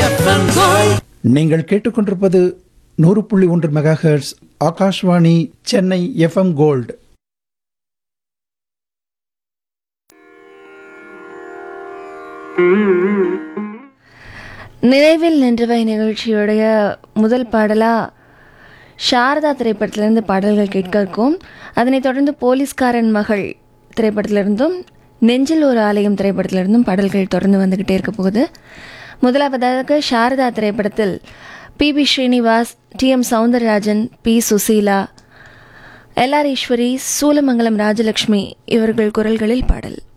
FM gold நீங்கள் கேட்டுக்கொண்டிருப்பது நூறு புள்ளி ஒன்று megahertz Akashvani Chennai FM gold நினைவில் நின்றவை நிகழ்ச்சியுடைய முதல் பாடலாக சாரதா திரைப்படத்திலிருந்து பாடல்கள் கேட்க இருக்கும் அதனைத் தொடர்ந்து போலீஸ்காரன் மகள் திரைப்படத்திலிருந்தும் நெஞ்சில் ஒரு ஆலயம் திரைப்படத்திலிருந்தும் பாடல்கள் தொடர்ந்து வந்துக்கிட்டே இருக்க போகுது முதலாவதாக சாரதா திரைப்படத்தில் P B Srinivas T M Soundararajan P Susheela L R Eswari Soolamangalam Rajalakshmi இவர்கள் குரல்களில் பாடல்